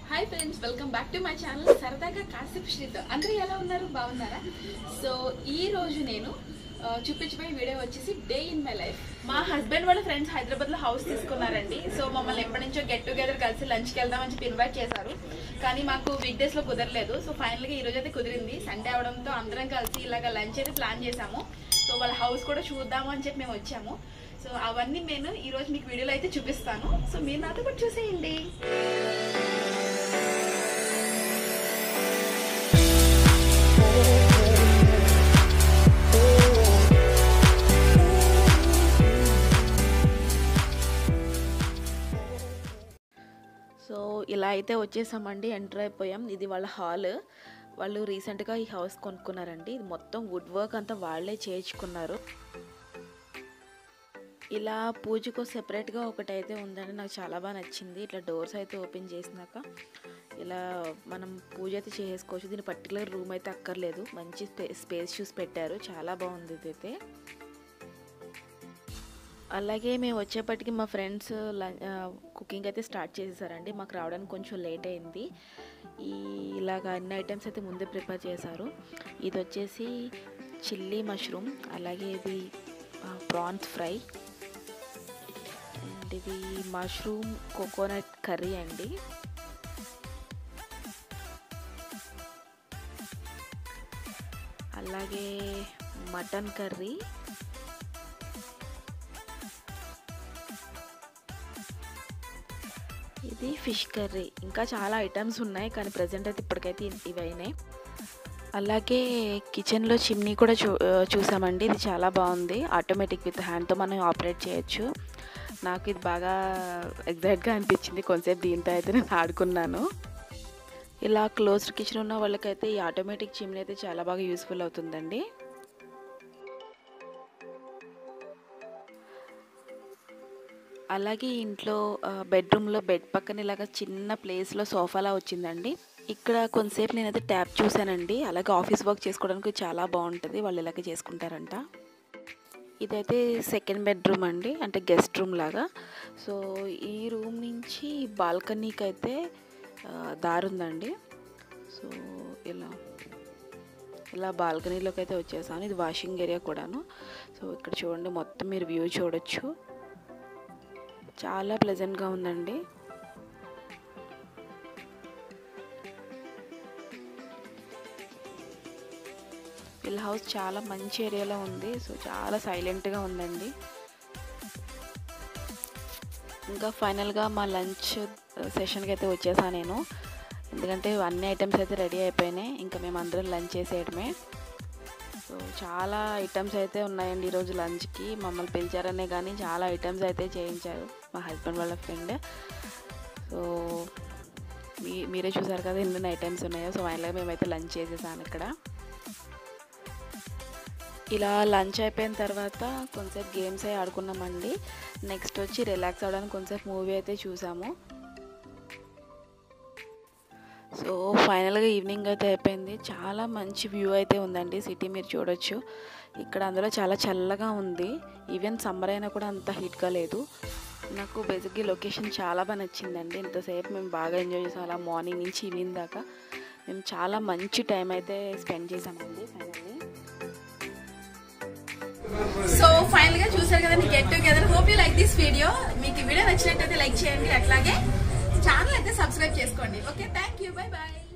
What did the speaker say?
hi friends welcome back to my channel సరదాగా కాసేపు శ్రీతో అందరూ ఎలా ఉన్నారు బాగున్నారా సో ఈ రోజు నేను ఆ, చూపించబోయే వీడియో వచ్చేసి డే ఇన్ మై లైఫ్ మా హస్బెండ్ వాళ్ళ ఫ్రెండ్స్ హైదరాబాద్ లో హౌస్ తీసుకున్నారండి సో మమ్మల్ని ఎప్పటి నుంచో గెట్ టుగెదర్ కలిసి లంచ్కి వెళ్దామని చెప్పి ఇన్వైట్ చేశారు కానీ మాకు వీక్ డేస్ లో కుదరలేదు సో ఫైనల్ గా ఈ రోజు అయితే కుదిరింది సండే అవడంతో అందరం కలిసి ఇలాగ లంచ్ అయితే ప్లాన్ చేశాము సో వాళ్ళ హౌస్ కూడా చూద్దాము అని చెప్పి మేము వచ్చాము సో అవన్నీ నేను ఈ రోజు మీకు వీడియోలో అయితే చూపిస్తాను సో మీరు నాతో కూడా చూసేయండి సో ఇలా అయితే వచ్చేసామండి ఎంటర్ అయిపోయాం ఇది వాళ్ళ హాల్ వాళ్ళు రీసెంట్గా ఈ హౌస్ కొనుక్కున్నారండి ఇది మొత్తం వుడ్ వర్క్ అంతా వాళ్ళే చేయించుకున్నారు ఇలా పూజకు సెపరేట్గా ఒకటి అయితే ఉందండి నాకు చాలా బాగా నచ్చింది ఇట్లా డోర్స్ అయితే ఓపెన్ చేసినాక ఇలా మనం పూజ అయితే చేసుకోవచ్చు దీని పర్టికులర్ రూమ్ అయితే అక్కర్లేదు మంచి స్పే స్పేస్ చూసి పెట్టారు చాలా బాగుంది ఇదైతే అలాగే మేము వచ్చేప్పటికి మా ఫ్రెండ్స్ కుకింగ్ అయితే స్టార్ట్ చేసేసారండి మాకు రావడానికి కొంచెం లేట్ అయింది ఈ ఇలాగ అన్ని ఐటమ్స్ అయితే ముందే ప్రిపేర్ చేశారు ఇది వచ్చేసి చిల్లీ మష్రూమ్ అలాగే ఇది ప్రాన్స్ ఫ్రై అండ్ ఇది మష్రూమ్ కోకోనట్ కర్రీ అండి అలాగే మటన్ కర్రీ ఇది ఫిష్ కర్రీ ఇంకా చాలా ఐటమ్స్ ఉన్నాయి కానీ ప్రజెంట్ అయితే ఇప్పటికైతే ఇవి అయినాయి అలాగే కిచెన్లో చిమ్నీ కూడా చూ చూసామండి ఇది చాలా బాగుంది ఆటోమేటిక్ విత్ హ్యాండ్తో మనం ఆపరేట్ చేయొచ్చు నాకు ఇది బాగా ఎగ్జైట్గా అనిపించింది కొంతసేపు దీంతో అయితే నేను ఆడుకున్నాను ఇలా క్లోజ్డ్ కిచెన్ ఉన్న వాళ్ళకైతే ఈ ఆటోమేటిక్ చిమ్నీ అయితే చాలా బాగా యూస్ఫుల్ అవుతుందండి అలాగే ఇంట్లో బెడ్రూమ్లో బెడ్ పక్కన ఇలాగ చిన్న ప్లేస్లో సోఫాలా వచ్చిందండి ఇక్కడ కొంతసేపు నేనైతే ట్యాప్ చూశానండి అలాగే ఆఫీస్ వర్క్ చేసుకోవడానికి చాలా బాగుంటుంది వాళ్ళు ఇలాగే చేసుకుంటారంట ఇదైతే సెకండ్ బెడ్రూమ్ అండి అంటే గెస్ట్ రూమ్ లాగా సో ఈ రూమ్ నుంచి బాల్కనీకి అయితే దారి ఉందండి సో ఇలా ఇలా బాల్కనీలోకి అయితే వచ్చేసాను ఇది వాషింగ్ ఏరియా కూడాను సో ఇక్కడ చూడండి మొత్తం మీరు వ్యూ చూడొచ్చు చాలా ప్లెజెంట్గా ఉందండి పిల్ హౌస్ చాలా మంచి ఏరియాలో ఉంది సో చాలా సైలెంట్గా ఉందండి ఇంకా ఫైనల్గా మా లంచ్ సెషన్కి అయితే వచ్చేసా నేను ఎందుకంటే అన్ని ఐటమ్స్ అయితే రెడీ అయిపోయినాయి ఇంకా మేము అందరం లంచ్ చేసేయడమే సో చాలా ఐటమ్స్ అయితే ఉన్నాయండి ఈరోజు లంచ్కి మమ్మల్ని పిలిచారనే కానీ చాలా ఐటమ్స్ అయితే చేయించారు మా హస్బెండ్ వాళ్ళ ఫ్రెండ్ సో మీ మీరే చూసారు కదా ఎన్ని ఐటమ్స్ ఉన్నాయో సో ఫైనల్గా మేమైతే లంచ్ చేసేసాను ఇక్కడ ఇలా లంచ్ అయిపోయిన తర్వాత కొంచెంసేపు గేమ్స్ అవి ఆడుకున్నామండి నెక్స్ట్ వచ్చి రిలాక్స్ అవ్వడానికి కొంచెంసేపు మూవీ అయితే చూసాము సో ఫైనల్గా ఈవినింగ్ అయితే అయిపోయింది చాలా మంచి వ్యూ అయితే ఉందండి సిటీ మీరు చూడొచ్చు ఇక్కడ అందులో చాలా చల్లగా ఉంది ఈవెన్ సమ్మర్ అయినా కూడా అంత హీట్గా లేదు నాకు బేసిక్గా లొకేషన్ చాలా బాగా నచ్చిందండి ఇంతసేపు మేము బాగా ఎంజాయ్ చేసాం అలా మార్నింగ్ నుంచి ఈవినింగ్ దాకా మేము చాలా మంచి టైం అయితే స్పెండ్ చేసామండి ఫైనల్లీ సో ఫైనల్ గా చూసారు కదండి get together hope you like this video మీకు ఈ వీడియో నచ్చినట్టయితే లైక్ చేయండి అట్లాగే ఛానల్ అయితే సబ్స్క్రైబ్ చేసుకోండి okay thank you bye bye